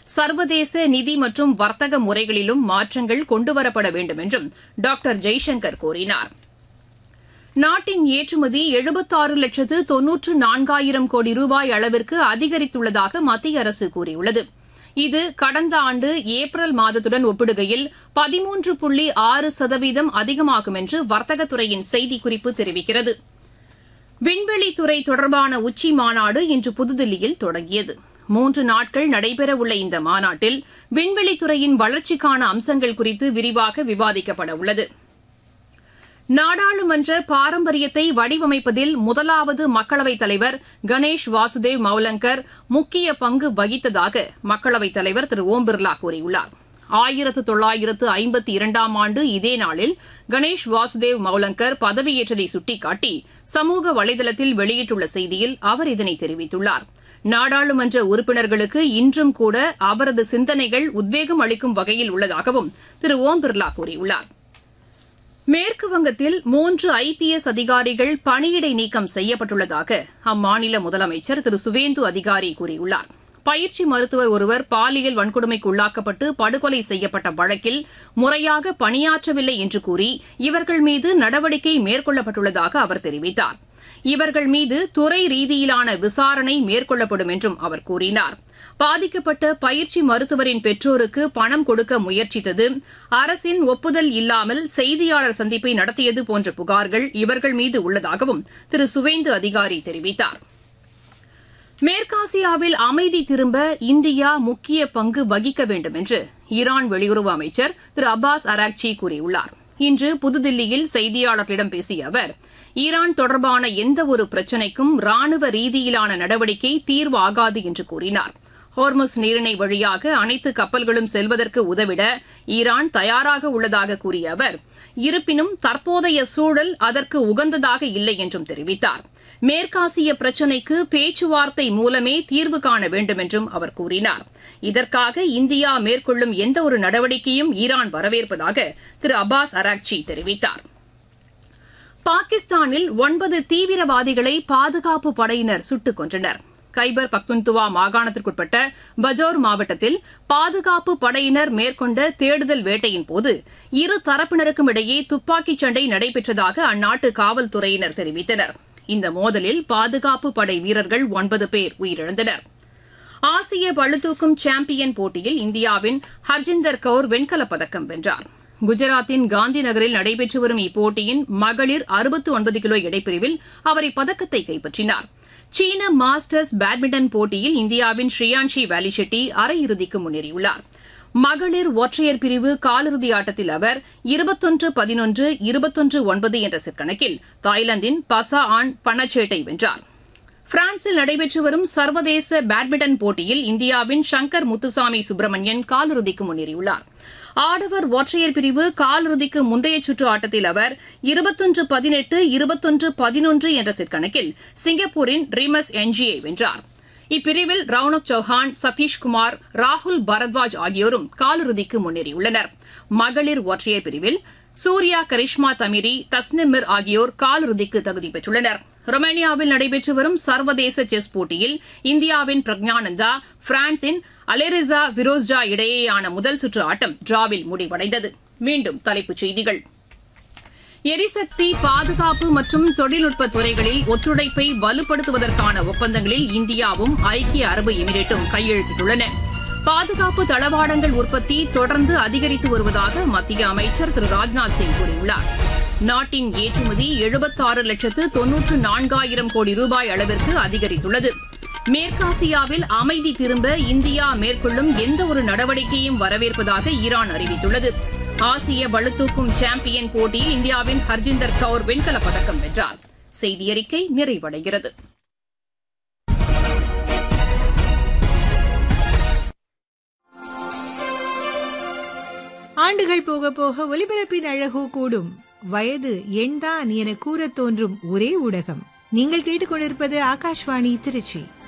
சர்வதேச நிதி மற்றும் வர்த்தக முறைகளிலும் மாற்றங்கள் கொண்டுவரப்பட வேண்டும் என்றும் டாக்டர் ஜெய்சங்கர் கூறினார் நாட்டின் ஏற்றுமதி எழுபத்தாறு லட்சத்து தொன்னூற்று நான்காயிரம் கோடி ரூபாய் அளவிற்கு அதிகரித்துள்ளதாக மத்திய அரசு கூறியுள்ளது இது கடந்த ஆண்டு ஏப்ரல் மாதத்துடன் ஒப்பிடுகையில் பதிமூன்று புள்ளி ஆறு சதவீதம் அதிகமாகும் என்று வர்த்தகத்துறையின் செய்திக்குறிப்பு தெரிவிக்கிறது விண்வெளித்துறை தொடர்பான உச்சி மாநாடு இன்று புதுதில்லியில் தொடங்கியது மூன்று நாட்கள் நடைபெறவுள்ள இந்த மாநாட்டில் விண்வெளித்துறையின் வளர்ச்சிக்கான அம்சங்கள் குறித்து விரிவாக விவாதிக்கப்பட உள்ளது நாடாளுமன்ற பாரம்பரியத்தை வடிவமைப்பதில் முதலாவது மக்களவைத் தலைவர் கணேஷ் வாசுதேவ் மௌலங்கர் முக்கிய பங்கு வகித்ததாக மக்களவைத் தலைவர் திரு ஓம் பிர்லா கூறியுள்ளார் ஆயிரத்து தொள்ளாயிரத்து ஐம்பத்தி இரண்டாம் ஆண்டு இதே நாளில் கணேஷ் வாசுதேவ் மௌலங்கர் பதவியேற்றதை சுட்டிக்காட்டி சமூக வலைதளத்தில் வெளியிட்டுள்ள செய்தியில் அவர் இதனை தெரிவித்துள்ளார் நாடாளுமன்ற உறுப்பினர்களுக்கு இன்றும் கூட அவரது சிந்தனைகள் உத்வேகம் அளிக்கும் வகையில் உள்ளதாகவும் திரு ஓம் பிர்லா கூறியுள்ளார் மேற்கு வங்கத்தில் மூன்று ஐபிஎஸ் அதிகாரிகள் பணியிடை நீக்கம் செய்யப்பட்டுள்ளதாக அம்மாநில முதலமைச்சர் திரு சுவேந்து அதிகாரி கூறியுள்ளார் பயிற்சி மருத்துவர் ஒருவர் பாலியல் வன்கொடுமைக்கு உள்ளாக்கப்பட்டு படுகொலை செய்யப்பட்ட வழக்கில் முறையாக பணியாற்றவில்லை என்று கூறி இவர்கள் மீது நடவடிக்கை மேற்கொள்ளப்பட்டுள்ளதாக அவர் தெரிவித்தார் இவர்கள் மீது துறை ரீதியிலான விசாரணை மேற்கொள்ளப்படும் என்றும் அவர் கூறினார் பாதிக்கப்பட்ட பயிற்சி மருத்துவரின் பெற்றோருக்கு பணம் கொடுக்க முயற்சித்தது அரசின் ஒப்புதல் இல்லாமல் செய்தியாளர் சந்திப்பை நடத்தியது போன்ற புகார்கள் இவர்கள் மீது உள்ளதாகவும் திரு சுவேந்து அதிகாரி தெரிவித்தார் மேற்காசியாவில் அமைதி திரும்ப இந்தியா முக்கிய பங்கு வகிக்க வேண்டும் என்று ஈரான் வெளியுறவு அமைச்சர் திரு அப்பாஸ் அராக்சி கூறியுள்ளார் இன்று புதுதில்லியில் செய்தியாளர்களிடம் பேசிய அவர் ஈரான் தொடர்பான எந்தவொரு பிரச்சினைக்கும் ராணுவ ரீதியிலான நடவடிக்கை தீர்வாகாது என்று கூறினார் ஹோர்முஸ் நீரிணை வழியாக அனைத்து கப்பல்களும் செல்வதற்கு உதவிட ஈரான் தயாராக உள்ளதாக கூறிய அவர் இருப்பினும் தற்போதைய சூழல் அதற்கு உகந்ததாக இல்லை என்றும் தெரிவித்தார் மேற்காசிய பிரச்சினைக்கு பேச்சுவார்த்தை மூலமே தீர்வு காண வேண்டும் என்றும் அவர் கூறினார் இதற்காக இந்தியா மேற்கொள்ளும் எந்தவொரு நடவடிக்கையும் ஈரான் வரவேற்பதாக திரு அப்பாஸ் அராக்சி தெரிவித்தார் பாகிஸ்தானில் ஒன்பது தீவிரவாதிகளை பாதுகாப்பு படையினர் சுட்டுக் கொன்றனர் கைபர் பக்துன்துவா மாகாணத்திற்குட்பட்ட பஜோர் மாவட்டத்தில் பாதுகாப்பு படையினர் மேற்கொண்ட தேடுதல் வேட்டையின் போது இரு தரப்பினருக்கும் இடையே துப்பாக்கிச் சண்டை நடைபெற்றதாக அந்நாட்டு காவல்துறையினர் தெரிவித்தனர் இந்த மோதலில் பாதுகாப்பு படை வீரர்கள் ஒன்பது பேர் உயிரிழந்தனர் ஆசிய பளுதூக்கும் சாம்பியன் போட்டியில் இந்தியாவின் ஹர்ஜிந்தர் கவுர் வெண்கலப் பதக்கம் வென்றார் குஜராத்தின் காந்தி நகரில் நடைபெற்று வரும் இப்போட்டியின் மகளிர் அறுபத்து ஒன்பது கிலோ எடைப்பிரிவில் அவர் இப்பதக்கத்தை கைப்பற்றினார் சீன மாஸ்டர்ஸ் பேட்மிண்டன் போட்டியில் இந்தியாவின் ஸ்ரீயான்ஷி வேலிஷெட்டி அரையிறுதிக்கு முன்னேறியுள்ளார் மகளிர் ஒற்றையர் பிரிவு காலிறுதி ஆட்டத்தில் அவர் இருபத்தொன்று பதினொன்று இருபத்தொன்று ஒன்பது என்ற செட் கணக்கில் தாய்லாந்தின் பசா ஆன் பனச்சேட்டை வென்றார் பிரான்சில் நடைபெற்று வரும் சர்வதேச பேட்மிண்டன் போட்டியில் இந்தியாவின் சங்கர் முத்துசாமி சுப்பிரமணியன் காலிறுதிக்கு முன்னேறியுள்ளார் ஆடவர் ஒற்றையர் பிரிவு காலிறுதிக்கு முந்தைய சுற்று ஆட்டத்தில் அவர் இருபத்தொன்று பதினெட்டு இருபத்தொன்று பதினொன்று என்ற செட் கணக்கில் சிங்கப்பூரின் ரிமஸ் என்ஜியை வென்றார் இப்பிரிவில் ரவுனக் சௌஹான் சதீஷ்குமார் ராகுல் பரத்வாஜ் ஆகியோரும் காலிறுதிக்கு முன்னேறியுள்ளனர் மகளிர் ஒற்றையர் பிரிவில் சூர்யா கரிஷ்மா தமிரி தஸ்னிமிர் ஆகியோர் காலிறுதிக்கு தகுதி பெற்றுள்ளனர் ரொமேனியாவில் நடைபெற்று வரும் சர்வதேச செஸ் போட்டியில் இந்தியாவின் பிரக்ஞானந்தா பிரான்சின் அலெரிசா விரோஸ்ஜா இடையேயான முதல் சுற்று ஆட்டம் டிராவில் முடிவடைந்தது மீண்டும் தலைப்புச் செய்திகள் எரிசக்தி பாதுகாப்பு மற்றும் தொழில்நுட்ப துறைகளில் ஒத்துழைப்பை வலுப்படுத்துவதற்கான ஒப்பந்தங்களில் இந்தியாவும் ஐக்கிய அரபு எமிரேட்டும் கையெழுத்திட்டுள்ளன பாதுகாப்பு தளவாடங்கள் உற்பத்தி தொடர்ந்து அதிகரித்து வருவதாக மத்திய அமைச்சர் திரு ராஜ்நாத் சிங் கூறியுள்ளார் நாட்டின் ஏற்றுமதி எழுபத்தாறு லட்சத்து தொன்னூற்று நான்காயிரம் கோடி ரூபாய் அளவிற்கு அதிகரித்துள்ளது மேற்காசியாவில் அமைதி திரும்ப இந்தியா மேற்கொள்ளும் எந்தவொரு நடவடிக்கையும் வரவேற்பதாக ஈரான் அறிவித்துள்ளது ஆசிய பளுதூக்கும் சாம்பியன் போட்டியில் இந்தியாவின் ஹர்ஜிந்தர் கவுர் வெண்கலப் பதக்கம் வென்றார் செய்தியறிக்கை நிறைவடைகிறது ஆண்டுகள் போக போக ஒலிபரப்பின் அழகோ கூடும் வயது எண்தான் என கூறத் தோன்றும் ஒரே ஊடகம் நீங்கள் கேட்டுக்கொண்டிருப்பது ஆகாஷ்வாணி திருச்சி